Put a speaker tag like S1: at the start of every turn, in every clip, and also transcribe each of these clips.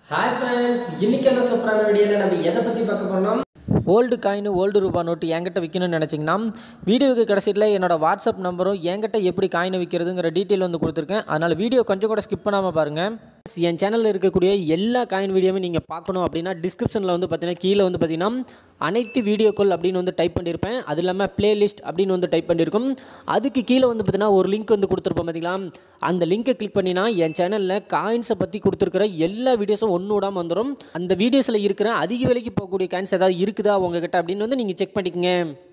S1: hi friends இன்னைக்கு என்ன சூப்பரான வீடியோவில் நம்ம எதை பற்றி பார்க்க போனோம் ஓல்டு காயின் ஓல்டு ரூபா நோட்டு என்கிட்ட விற்கணும்னு நினச்சிங்கன்னா வீடியோக்கு கடைசியில் என்னோட வாட்ஸ்அப் நம்பரும் என்கிட்ட எப்படி காயினை விற்கிறதுங்கிற டீட்டெயில் வந்து கொடுத்துருக்கேன் அதனால் வீடியோ கொஞ்சம் கூட ஸ்கிப் பண்ணாமல் பாருங்கள் என் சேனலில் இருக்கக்கூடிய எல்லா காயின் வீடியோவுமே நீங்கள் பார்க்கணும் அப்படின்னா டிஸ்கிரிப்ஷனில் வந்து பார்த்தீங்கன்னா கீழே வந்து பார்த்தீங்கன்னா அனைத்து வீடியோக்கள் அப்படின்னு வந்து டைப் பண்ணியிருப்பேன் அது இல்லாமல் பிளேலிஸ்ட் அப்படின்னு வந்து டைப் பண்ணியிருக்கும் அதுக்கு கீழே வந்து பார்த்தீங்கன்னா ஒரு லிங்க் வந்து கொடுத்துருப்போம் பார்த்தீங்களா அந்த லிங்கை கிளிக் பண்ணினா என் சேனலில் காயின்ஸை பற்றி கொடுத்துருக்கிற எல்லா வீடியோஸும் ஒன்று விடாமல் வந்துடும் அந்த வீடியோஸில் இருக்கிற அதிக விலைக்கு போகக்கூடிய காயின்ஸ் ஏதாவது இருக்குதா உங்ககிட்ட அப்படின்னு வந்து நீங்கள் செக் பண்ணிக்கங்க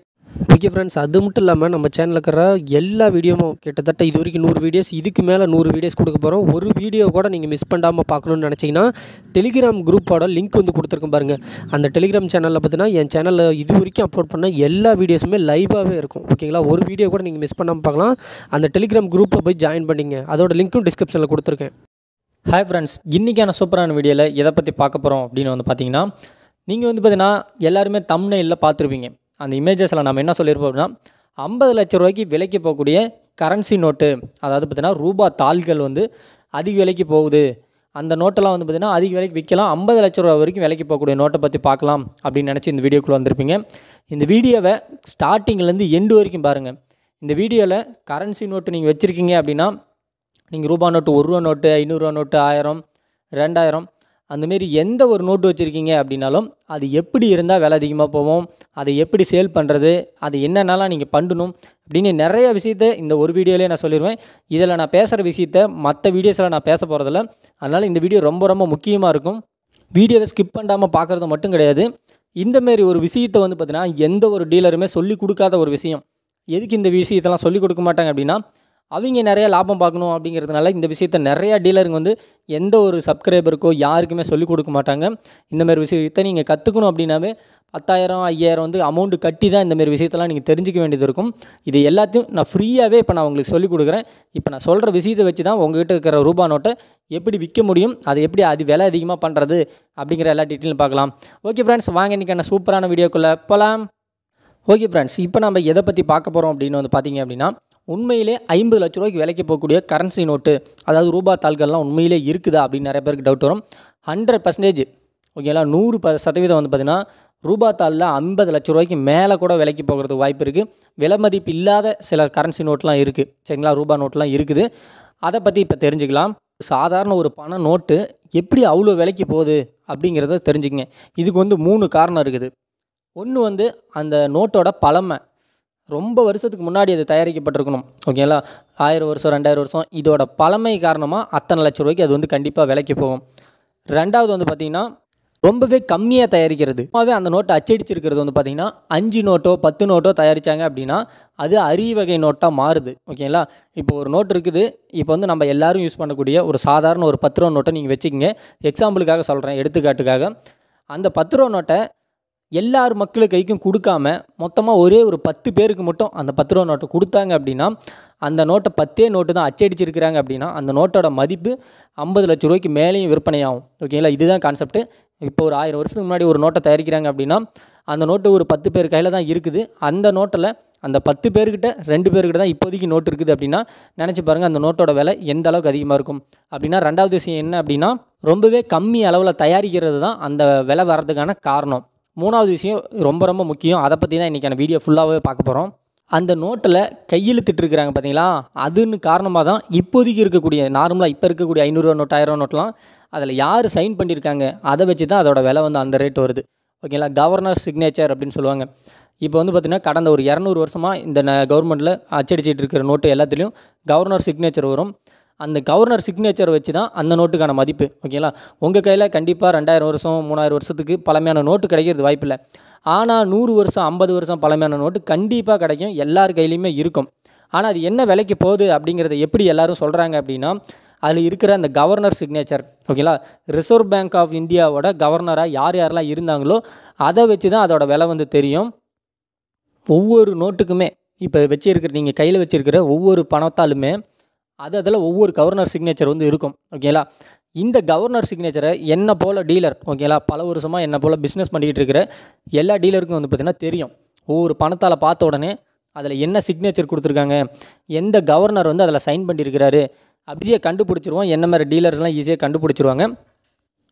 S1: ஓகே ஃப்ரெண்ட்ஸ் அது மட்டும் இல்லாமல் நம்ம சேனலில் இருக்கிற எல்லா வீடியோவும் கிட்டத்தட்ட இது வரைக்கும் நூறு வீடியோஸ் இதுக்கு மேலே நூறு வீடியோஸ் கொடுக்க போகிறோம் ஒரு வீடியோ கூட நீங்கள் மிஸ் பண்ணாமல் பார்க்கணுன்னு நினச்சிங்கன்னா டெலிகிராம் குரூப்போட லிங்க் வந்து கொடுத்துருக்கேன் பாருங்கள் அந்த டெலிகிராம் சேனலில் பார்த்தீங்கன்னா என் சேனலில் இது வரைக்கும் அப்லோட் பண்ண எல்லா வீடியோஸுமே லைவாகவே இருக்கும் ஓகேங்களா ஒரு வீடியோ கூட நீங்கள் மிஸ் பண்ணாமல் பார்க்கலாம் அந்த டெலிகிராம் குரூப்பில் போய் ஜாயின் பண்ணிங்க அதோட லிங்க்கும் டிஸ்கிரிப்ஷனில் கொடுத்துருக்கேன் ஹாய் ஃப்ரெண்ட்ஸ் இன்றைக்கான சூப்பரான வீடியோவில் எதை பற்றி பார்க்க போகிறோம் அப்படின்னு வந்து பார்த்தீங்கன்னா நீங்கள் வந்து பார்த்தீங்கன்னா எல்லாருமே தம்னையில் பார்த்துருப்பீங்க அந்த இமேஜஸில் நம்ம என்ன சொல்லியிருப்போம் அப்படின்னா ஐம்பது லட்ச ரூபாய்க்கு விலைக்கு போகக்கூடிய கரன்சி நோட்டு அதாவது பார்த்தீங்கன்னா ரூபா தாள்கள் வந்து அதிக விலைக்கு போகுது அந்த நோட்டெல்லாம் வந்து பார்த்திங்கன்னா அதிக விலைக்கு விற்கலாம் ஐம்பது லட்ச ரூபா வரைக்கும் விலைக்கு போகக்கூடிய நோட்டை பற்றி பார்க்கலாம் அப்படின்னு நினச்சி இந்த வீடியோக்குள்ளே வந்திருப்பீங்க இந்த வீடியோவை ஸ்டார்டிங்லேருந்து எண்டு வரைக்கும் பாருங்கள் இந்த வீடியோவில் கரன்சி நோட்டு நீங்கள் வச்சுருக்கீங்க அப்படின்னா நீங்கள் ரூபா நோட்டு ஒரு ரூபா நோட்டு ஐநூறுரூவா நோட்டு ஆயிரம் ரெண்டாயிரம் அந்தமாரி எந்த ஒரு நோட்டு வச்சுருக்கீங்க அப்படின்னாலும் அது எப்படி இருந்தால் விலை அதிகமாக போகும் அதை எப்படி சேல் பண்ணுறது அது என்னென்னலாம் நீங்கள் பண்ணணும் அப்படின்னு நிறைய விஷயத்த இந்த ஒரு வீடியோலேயே நான் சொல்லிடுவேன் இதில் நான் பேசுகிற விஷயத்த மற்ற வீடியோஸில் நான் பேச போகிறதில்ல அதனால் இந்த வீடியோ ரொம்ப ரொம்ப முக்கியமாக இருக்கும் வீடியோவை ஸ்கிப் பண்ணாமல் பார்க்குறது மட்டும் கிடையாது இந்தமாரி ஒரு விஷயத்தை வந்து பார்த்தீங்கன்னா எந்த ஒரு டீலருமே சொல்லி கொடுக்காத ஒரு விஷயம் எதுக்கு இந்த விஷயத்தெல்லாம் சொல்லி கொடுக்க மாட்டாங்க அப்படின்னா அவங்க நிறைய லாபம் பார்க்கணும் அப்படிங்கிறதுனால இந்த விஷயத்த நிறையா டீலருங்க வந்து எந்த ஒரு சப்ஸ்கிரைபருக்கோ யாருக்குமே சொல்லிக் கொடுக்க மாட்டாங்க இந்தமாரி விஷயத்தை நீங்கள் கற்றுக்கணும் அப்படின்னாவே பத்தாயிரம் ஐயாயிரம் வந்து அமௌண்ட்டு கட்டி தான் இந்தமாரி விஷயத்தெல்லாம் நீங்கள் தெரிஞ்சிக்க வேண்டியது இருக்கும் இது எல்லாத்தையும் நான் ஃப்ரீயாகவே இப்போ நான் உங்களுக்கு சொல்லிக் கொடுக்குறேன் இப்போ நான் சொல்கிற விஷயத்தை வச்சு தான் உங்ககிட்ட இருக்கிற ரூபா நோட்டை எப்படி விற்க முடியும் அதை எப்படி அது விலை அதிகமாக பண்ணுறது அப்படிங்கிற எல்லா டீட்டெயிலும் பார்க்கலாம் ஓகே ஃப்ரெண்ட்ஸ் வாங்க இன்றைக்கி என்ன சூப்பரான வீடியோக்குள்ளே போகலாம் ஓகே ஃப்ரெண்ட்ஸ் இப்போ நம்ம எதை பற்றி பார்க்க போகிறோம் அப்படின்னு வந்து பார்த்தீங்க அப்படின்னா உண்மையிலே ஐம்பது லட்ச ரூபாய்க்கு விலைக்கு போகக்கூடிய கரன்சி நோட்டு அதாவது ரூபா தாள்கள்லாம் உண்மையிலே இருக்குதா அப்படின்னு நிறைய பேருக்கு டவுட் வரும் ஹண்ட்ரட் பர்சன்டேஜ் ஓகேங்களா நூறு ப சதவீதம் வந்து பார்த்திங்கன்னா ரூபா தாளில் ஐம்பது லட்ச ரூபாய்க்கு மேலே கூட விலைக்கு போகிறதுக்கு வாய்ப்பு இருக்குது விலை மதிப்பு இல்லாத சில கரன்சி நோட்லாம் இருக்குது சரிங்களா ரூபா நோட்லாம் இருக்குது அதை பற்றி இப்போ தெரிஞ்சுக்கலாம் சாதாரண ஒரு பண நோட்டு எப்படி அவ்வளோ விலைக்கு போகுது அப்படிங்கிறத தெரிஞ்சுக்கங்க இதுக்கு வந்து மூணு காரணம் இருக்குது ஒன்று வந்து அந்த நோட்டோட பழமை ரொம்ப வருஷத்துக்கு முன்னாடி அது தயாரிக்கப்பட்டிருக்கணும் ஓகேங்களா ஆயிரம் வருஷம் ரெண்டாயிரம் வருஷம் இதோட பழமை காரணமாக அத்தனை லட்ச ரூபாய்க்கு அது வந்து கண்டிப்பாக விலைக்கு போகும் ரெண்டாவது வந்து பார்த்திங்கன்னா ரொம்பவே கம்மியாக தயாரிக்கிறது சும்மாவே அந்த நோட்டை அச்சடிச்சிருக்கிறது வந்து பார்த்திங்கன்னா அஞ்சு நோட்டோ பத்து நோட்டோ தயாரித்தாங்க அப்படின்னா அது அரிய வகை நோட்டாக மாறுது ஓகேங்களா இப்போ ஒரு நோட் இருக்குது இப்போ வந்து நம்ம எல்லாரும் யூஸ் பண்ணக்கூடிய ஒரு சாதாரண ஒரு பத்து ரூபா நோட்டை நீங்கள் வச்சுக்கோங்க எக்ஸாம்பிளுக்காக சொல்கிறேன் எடுத்துக்காட்டுக்காக அந்த பத்து ரூபா நோட்டை எல்லார் மக்கள் கைக்கும் கொடுக்காம மொத்தமாக ஒரே ஒரு பத்து பேருக்கு மட்டும் அந்த பத்து ரூபா நோட்டை கொடுத்தாங்க அப்படின்னா அந்த நோட்டை பத்தே நோட்டு தான் அச்சடிச்சிருக்கிறாங்க அப்படின்னா அந்த நோட்டோட மதிப்பு ஐம்பது லட்ச ரூபாய்க்கு மேலேயும் விற்பனையாகும் ஓகேங்களா இதுதான் கான்செப்ட் இப்போ ஒரு ஆயிரம் வருஷத்துக்கு முன்னாடி ஒரு நோட்டை தயாரிக்கிறாங்க அப்படின்னா அந்த நோட்டு ஒரு பத்து பேர் கையில் தான் இருக்குது அந்த நோட்டில் அந்த பத்து பேர்கிட்ட ரெண்டு பேர்கிட்ட தான் இப்போதைக்கு நோட்டு இருக்குது அப்படின்னா நினச்சி பாருங்கள் அந்த நோட்டோட விலை எந்த அளவுக்கு அதிகமாக இருக்கும் அப்படின்னா ரெண்டாவது விஷயம் என்ன அப்படின்னா ரொம்பவே கம்மி அளவில் தயாரிக்கிறது தான் அந்த விலை வர்றதுக்கான காரணம் மூணாவது விஷயம் ரொம்ப ரொம்ப முக்கியம் அதை பற்றி தான் இன்றைக்கான வீடியோ ஃபுல்லாகவே பார்க்க போகிறோம் அந்த நோட்டில் கையெழுத்திட்டு இருக்கிறாங்க பார்த்தீங்களா அதுன்னு காரணமாக தான் இப்போதைக்கு இருக்கக்கூடிய நார்மலாக இப்போ இருக்கக்கூடிய ஐநூறுரூவா நோட் ஆயிரம் நோட்லாம் அதில் யார் சைன் பண்ணியிருக்காங்க அதை வச்சு தான் அதோட விலை வந்து அந்த ரேட் வருது ஓகேங்களா கவர்னர் சிக்னேச்சர் அப்படின்னு சொல்லுவாங்க இப்போ வந்து பார்த்திங்கன்னா கடந்த ஒரு இரநூறு வருஷமாக இந்த கவர்மெண்ட்டில் அச்சடிச்சிட்டு இருக்கிற நோட்டு எல்லாத்துலேயும் கவர்னர் சிக்னேச்சர் வரும் அந்த கவர்னர் சிக்னேச்சர் வச்சு தான் அந்த நோட்டுக்கான மதிப்பு ஓகேங்களா உங்கள் கையில் கண்டிப்பாக ரெண்டாயிரம் வருஷம் மூணாயிரம் வருஷத்துக்கு பழமையான நோட்டு கிடைக்கிறது வாய்ப்பில்லை ஆனால் நூறு வருஷம் ஐம்பது வருஷம் பழமையான நோட்டு கண்டிப்பாக கிடைக்கும் எல்லார் கையிலையுமே இருக்கும் ஆனால் அது என்ன விலைக்கு போகுது அப்படிங்கிறத எப்படி எல்லாரும் சொல்கிறாங்க அப்படின்னா அதில் இருக்கிற அந்த கவர்னர் சிக்னேச்சர் ஓகேங்களா ரிசர்வ் பேங்க் ஆஃப் இந்தியாவோட கவர்னராக யார் யாரெல்லாம் இருந்தாங்களோ அதை வச்சு தான் அதோட விலை வந்து தெரியும் ஒவ்வொரு நோட்டுக்குமே இப்போ வச்சிருக்கிற நீங்கள் கையில் வச்சுருக்கிற ஒவ்வொரு பணத்தாலுமே அது அதில் ஒவ்வொரு கவர்னர் சிக்னேச்சர் வந்து இருக்கும் ஓகேங்களா இந்த கவர்னர் சிக்னேச்சரை என்ன போல் டீலர் ஓகேங்களா பல வருஷமாக என்ன போல் பிஸ்னஸ் பண்ணிக்கிட்டு இருக்கிற எல்லா டீலருக்கும் வந்து பார்த்திங்கன்னா தெரியும் ஒவ்வொரு பணத்தால் பார்த்த உடனே அதில் என்ன சிக்னேச்சர் கொடுத்துருக்காங்க எந்த கவர்னர் வந்து அதில் சைன் பண்ணியிருக்கிறாரு அப்படியே கண்டுபிடிச்சிருவோம் என்ன மாதிரி டீலர்ஸ்லாம் ஈஸியாக கண்டுபிடிச்சிருவாங்க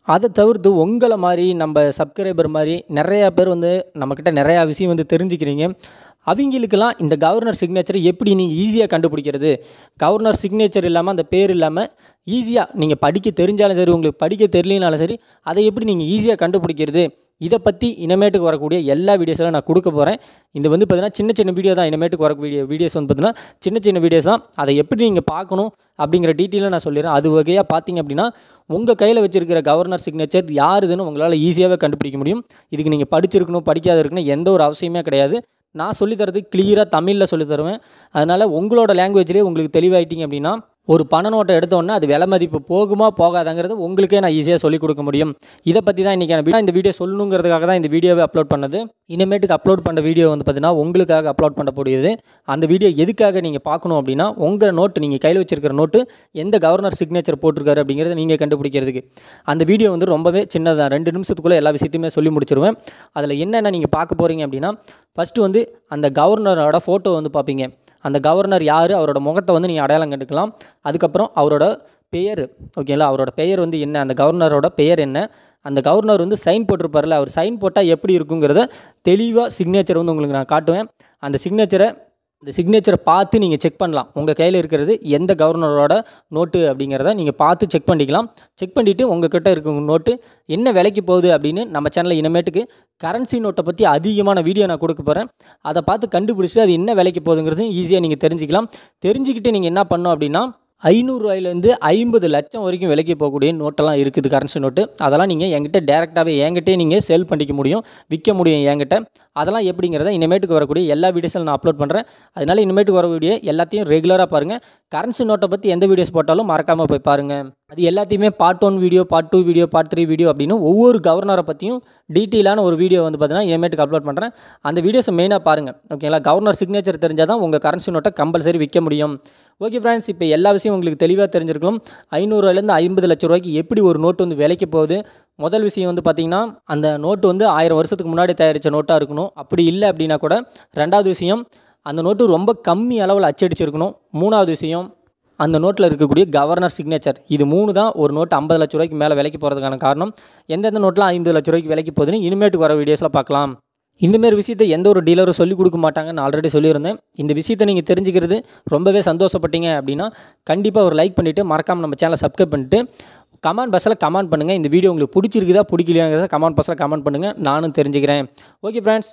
S1: அதை தவிர்த்து உங்களை மாதிரி நம்ம சப்ஸ்கிரைபர் மாதிரி நிறையா பேர் வந்து நம்மக்கிட்ட நிறையா விஷயம் வந்து தெரிஞ்சுக்கிறீங்க அவங்களுக்கெல்லாம் இந்த கவர்னர் சிக்னேச்சரை எப்படி நீங்கள் ஈஸியாக கண்டுபிடிக்கிறது கவர்னர் சிக்னேச்சர் இல்லாமல் அந்த பேர் இல்லாமல் ஈஸியாக நீங்கள் படிக்க தெரிஞ்சாலும் சரி உங்களுக்கு படிக்க தெரியலனாலும் சரி அதை எப்படி நீங்கள் ஈஸியாக கண்டுபிடிக்கிறது இதை பற்றி இனிமேட்டுக்கு வரக்கூடிய எல்லா வீடியோஸெல்லாம் நான் கொடுக்க போகிறேன் இது வந்து பார்த்தீங்கன்னா சின்ன சின்ன வீடியோ தான் இனிமேட்டுக்கு வர வீடியோ வீடியோஸ் வந்து பார்த்தீங்கன்னா சின்ன சின்ன வீடியோஸ் தான் அதை எப்படி நீங்கள் பார்க்கணும் அப்படிங்கிற டீட்டெயிலாக நான் சொல்லிடுறேன் அது வகையாக பார்த்தீங்க அப்படின்னா உங்கள் கையில் வச்சிருக்கிற கவர்னர் சிக்னேச்சர் யாருதுன்னு உங்களால் ஈஸியாகவே கண்டுபிடிக்க முடியும் இதுக்கு நீங்கள் படிச்சிருக்கணும் படிக்காத இருக்கணும் எந்த ஒரு அவசியமே கிடையாது நான் சொல்லித்தரது கிளியராக தமிழில் சொல்லி தருவேன் அதனால் உங்களோட லாங்குவேஜ்லேயே உங்களுக்கு தெளிவாயிட்டீங்க அப்படின்னா ஒரு பண நோட்டை எடுத்தோன்னே அது விலை மதிப்பு போகுமா போகாதாங்கிறது உங்களுக்கே நான் ஈஸியாக சொல்லிக் கொடுக்க முடியும் இதை பற்றி தான் இன்றைக்கி நான் இந்த வீடியோ சொல்லணுங்கிறதுக்காக தான் இந்த வீடியோவை அப்லோட் பண்ணது இனிமேட்டுக்கு அப்லோட் பண்ண வீடியோ வந்து பார்த்தீங்கன்னா உங்களுக்காக அப்லோட் பண்ணக்கூடியது அந்த வீடியோ எதுக்காக நீங்கள் பார்க்கணும் அப்படின்னா உங்கள் நோட்டு நீங்கள் கையில் வச்சிருக்கிற நோட்டு எந்த கவர்னர் சிக்னேச்சர் போட்டிருக்காரு அப்படிங்கிறத நீங்கள் கண்டுபிடிக்கிறதுக்கு அந்த வீடியோ வந்து ரொம்பவே சின்னதாக ரெண்டு நிமிஷத்துக்குள்ளே எல்லா விஷயத்தையுமே சொல்லி முடிச்சிருவேன் அதில் என்னென்ன நீங்கள் பார்க்க போகிறீங்க அப்படின்னா ஃபஸ்ட்டு வந்து அந்த கவர்னரோட ஃபோட்டோ வந்து பார்ப்பீங்க அந்த கவர்னர் யார் அவரோட முகத்தை வந்து நீங்கள் அடையாளம் கண்டுக்கலாம் அதுக்கப்புறம் அவரோட பெயர் ஓகேங்களா அவரோட பெயர் வந்து என்ன அந்த கவர்னரோட பெயர் என்ன அந்த கவர்னர் வந்து சைன் போட்டிருப்பார்ல அவர் சைன் போட்டால் எப்படி இருக்குங்கிறத தெளிவாக சிக்னேச்சர் வந்து உங்களுக்கு நான் காட்டுவேன் அந்த சிக்னேச்சரை இந்த சிக்னேச்சரை பார்த்து நீங்கள் செக் பண்ணலாம் உங்கள் கையில் இருக்கிறது எந்த கவர்னரோட நோட்டு அப்படிங்கிறத நீங்கள் பார்த்து செக் பண்ணிக்கலாம் செக் பண்ணிவிட்டு உங்கள் கிட்ட இருக்க நோட்டு என்ன விலைக்கு போகுது அப்படின்னு நம்ம சேனலில் இனிமேட்டுக்கு கரன்சி நோட்டை பற்றி அதிகமான வீடியோ நான் கொடுக்க போகிறேன் அதை பார்த்து கண்டுபிடிச்சிட்டு அது என்ன விலைக்கு போகுதுங்கிறது ஈஸியாக நீங்கள் தெரிஞ்சுக்கலாம் தெரிஞ்சுக்கிட்டு நீங்கள் என்ன பண்ணணும் அப்படின்னா ஐநூறுரூவாயிலேருந்து ஐம்பது லட்சம் வரைக்கும் விலைக்கு போகக்கூடிய நோட்டெல்லாம் இருக்குது கரன்சி நோட்டு அதெல்லாம் நீங்கள் என்கிட்ட டேரெக்டாகவே என்கிட்டே நீங்கள் சேல் பண்ணிக்க முடியும் விற்க முடியும் என்கிட்ட அதெல்லாம் எப்படிங்கிறத இனிமேட்டுக்கு வரக்கூடிய எல்லா வீடியோஸில் நான் அப்லோட் பண்ணுறேன் அதனால் இனிமேட்டுக்கு வர வீடியோ எல்லாத்தையும் ரெகுலராக பாருங்கள் கரன்சி நோட்டை பற்றி எந்த வீடியோஸ் போட்டாலும் மறக்காமல் போய் பாருங்கள் அது எல்லாத்தையுமே part one video part two video part three video அப்படின்னு ஒவ்வொரு கவர்னரை பற்றியும் டீட்டெயிலான ஒரு வீடியோ வந்து பார்த்தீங்கன்னா இனிமேட்டுக்கு அப்லோட் பண்ணுறேன் அந்த வீடியோஸை மெயினாக பாருங்கள் ஓகேங்களா கவர்னர் சிக்னேச்சர் தெரிஞ்சால் தான் உங்கள் கரன்சி நோட்டை கம்பல்சரி விற்க முடியும் ஓகே ஃப்ரெண்ட்ஸ் இப்போ எல்லா விஷயம் உங்களுக்கு தெளிவாக தெரிஞ்சிருக்கும் ஐநூறுரூவாயிலேருந்து ஐம்பது லட்ச ரூபாய்க்கு எப்படி ஒரு நோட்டு வந்து விலைக்கு போகுது முதல் விஷயம் வந்து பார்த்திங்கன்னா அந்த நோட்டு வந்து ஆயிரம் வருஷத்துக்கு முன்னாடி தயாரித்த நோட்டாக இருக்கணும் அப்படி இல்லை அப்படின்னா கூட ரெண்டாவது விஷயம் அந்த நோட்டு ரொம்ப கம்மி அளவில் அச்சடிச்சிருக்கணும் மூணாவது விஷயம் அந்த நோட்டில் இருக்கக்கூடிய கவர்னர் சிக்னேச்சர் இது மூணு தான் ஒரு நோட்டு ஐம்பது லட்ச ரூபாய்க்கு மேலே விலைக்கு போகிறதுக்கான காரணம் எந்தெந்த நோட்லாம் ஐம்பது லட்ச ரூபாய்க்கு விலைக்கு போகுதுன்னு இனிமேட்டுக்கு வர வீடியோஸில் பார்க்கலாம் இந்தமாரி விஷயத்தை எந்த ஒரு டீலரும் சொல்லிக் கொடுக்க மாட்டாங்கன்னு ஆல்ரெடி சொல்லியிருந்தேன் இந்த விஷயத்தை நீங்கள் தெரிஞ்சுக்கிறது ரொம்பவே சந்தோஷப்பட்டீங்க அப்படின்னா கண்டிப்பாக ஒரு லைக் பண்ணிவிட்டு மறக்காமல் நம்ம சேனலை சப்ஸ்கிரைப் பண்ணிட்டு கமெண்ட் பாக்ஸில் கமெண்ட் பண்ணுங்கள் இந்த வீடியோ உங்களுக்கு பிடிச்சிருக்குதா பிடிக்கலையாங்கிறத கமெண்ட் பாக்ஸில் கமெண்ட் பண்ணுங்கள் நானும் தெரிஞ்சுக்கிறேன் ஓகே ஃப்ரெண்ட்ஸ்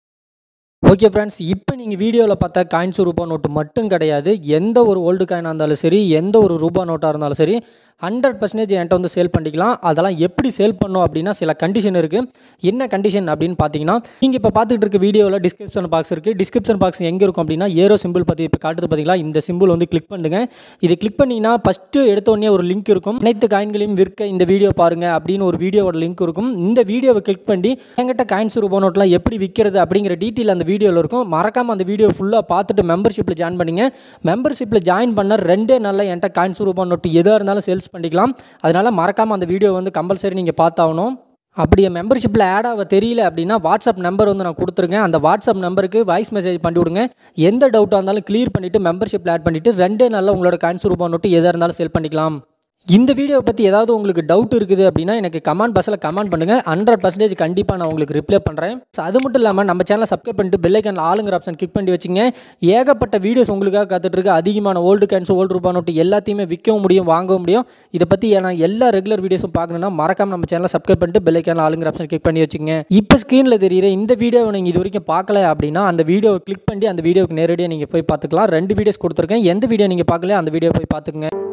S1: ஓகே ஃப்ரெண்ட்ஸ் இப்போ நீங்கள் வீடியோவில் பார்த்தா காயின்ஸ் ரூபா நோட்டு மட்டும் கிடையாது எந்த ஒரு ஓல்டு காயினாக இருந்தாலும் சரி எந்த ஒரு ரூபா நோட்டாக இருந்தாலும் சரி ஹண்ட்ரட் பர்சன்டேஜ் என்கிட்ட வந்து சேல் பண்ணிக்கலாம் அதெல்லாம் எப்படி சேல் பண்ணோம் அப்படின்னா சில கண்டிஷன் இருக்குது என்ன கண்டிஷன் அப்படின்னு பார்த்தீங்கன்னா நீங்கள் இப்போ பார்த்துட்டு இருக்க வீடியோவில் டிஸ்கிரிப்ஷன் பாக்ஸ் இருக்குது டிஸ்கிரிப்ஷன் பாக்ஸ் எங்கே இருக்கும் அப்படின்னா ஏரோ சிம்பிள் பற்றி இப்போ காட்டுது பார்த்தீங்களா இந்த சிம்பிள் வந்து கிளிக் பண்ணுங்கள் இது கிளிக் பண்ணிங்கன்னா ஃபஸ்ட்டு எடுத்தோடனே ஒரு லிங்க் இருக்கும் அனைத்து காயின்களையும் விற்க இந்த வீடியோ பாருங்கள் அப்படின்னு ஒரு வீடியோவோட லிங்க் இருக்கும் இந்த வீடியோவை கிளிக் பண்ணி என்கிட்ட காயின்ஸ் ரூபா நோட்லாம் எப்படி விற்கிறது அப்படிங்கிற டீட்டெயில் அந்த வீடியோவில் இருக்கும் மறக்காமல் அந்த வீடியோ ஃபுல்லாக பார்த்துட்டு மெம்பர்ஷிப்பில் ஜாயின் பண்ணிங்க மெம்பர்ஷிப்பில் ஜாயின் பண்ண ரெண்டே நாளில் என்கிட்ட காயின்ஸ் ரூபா நோட்டு எதாக இருந்தாலும் சேல்ஸ் பண்ணிக்கலாம் அதனால் மறக்காமல் அந்த வீடியோ வந்து கம்பல்சரி நீங்கள் பார்த்தாகணும் அப்படி என் மெம்பர்ஷிப்பில் ஆட் ஆக தெரியல அப்படின்னா வாட்ஸ்அப் நம்பர் வந்து நான் கொடுத்துருக்கேன் அந்த வாட்ஸ்அப் நம்பருக்கு வாய்ஸ் மெசேஜ் பண்ணி விடுங்க எந்த டவுட்டாக இருந்தாலும் கிளியர் பண்ணிவிட்டு மெம்பர்ஷிப்பில் ஆட் பண்ணிவிட்டு ரெண்டே நாளில் உங்களோட காயின்ஸ் ரூபா நோட்டு எதாக இருந்தாலும் சேல் பண்ணிக்கலாம் இந்த வீடியோ பற்றி ஏதாவது உங்களுக்கு டவுட் இருக்குது அப்படின்னா எனக்கு கமெண்ட் பாக்ஸில் கமெண்ட் பண்ணுங்கள் ஹண்ட்ரட் பர்சன்டேஜ் கண்டிப்பாக நான் உங்களுக்கு ரிப்ளை பண்ணுறேன் ஸோ அது மட்டும் இல்லாமல் நம்ம சேனலை சப்ஸ்கிரைப் பண்ணிட்டு பெல்லைக்கான ஆளுங்கிற ஆப்ஷன் கிளிக் பண்ணி வச்சுங்க ஏகப்பட்ட வீடியோஸ் உங்களுக்காக காத்துட்டு இருக்கு அதிகமான ஓல்டு கேன்ஸ் ஓல்டு ரூபா நோட்டு எல்லாத்தையுமே விற்கவும் முடியும் வாங்கவும் முடியும் இதை பற்றி நான் எல்லா ரெகுலர் வீடியோஸும் பார்க்கணுன்னா மறக்காம நம்ம சேனலை சப்ஸ்கிரைப் பண்ணிட்டு பெல்லைக்கான ஆளுங்கிற ஆப்ஷன் கிளிக் பண்ணி வச்சுங்க இப்போ ஸ்க்ரீனில் தெரியுற இந்த வீடியோவை நீங்கள் இது வரைக்கும் பார்க்கல அப்படின்னா அந்த வீடியோவை கிளிக் பண்ணி அந்த வீடியோவுக்கு நேரடியாக நீங்கள் போய் பார்த்துக்கலாம் ரெண்டு வீடியோஸ் கொடுத்துருக்கேன் எந்த வீடியோ நீங்கள் பார்க்கல அந்த வீடியோ போய் பார்த்துக்குங்க